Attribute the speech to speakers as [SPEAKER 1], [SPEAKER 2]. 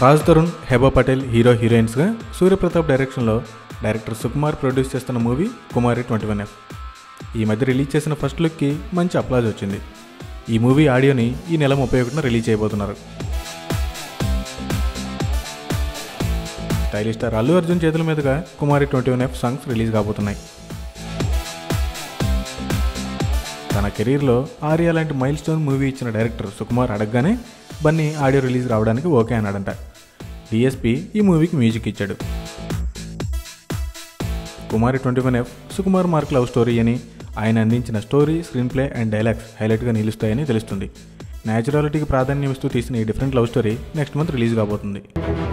[SPEAKER 1] Raj Tarun Hebah Patel hero హీరోయిన్స్గా సూర్యప్రతాప్ డైరెక్షన్లో director Sukumar produce చేస్తున్న movie Kumari twenty one F ఈ మధ్య రిలీజ్ చేసిన ఫస్ట్ లుక్కి మంచి అప్లాజ్ వచ్చింది ఈ మూవీ ఆడియోని ఈ నెల ముప్పై ఒకటిన రిలీజ్ చేయబోతున్నారు స్టైలిష్ స్టార్ అల్లు అర్జున్ చేతుల మీదుగా Kumari twenty one F songs release కాబోతున్నాయి తన కెరీర్లో ఆర్యా లాంటి మైల్ స్టోన్ మూవీ ఇచ్చిన డైరెక్టర్ సుకుమార్ అడగగానే బన్నీ ఆడియో రిలీజ్ రావడానికి ఓకే అన్నాడంట డిఎస్పి ఈ మూవీకి మ్యూజిక్ ఇచ్చాడు Kumari twenty one F Sukumar mark love story అని ఆయన అందించిన story screenplay and dialogues హైలైట్గా నిలుస్తాయని తెలుస్తుంది న్యాచురాలిటీకి ప్రాధాన్యం ఇస్తూ తీసిన ఈ different love story next month release కాబోతుంది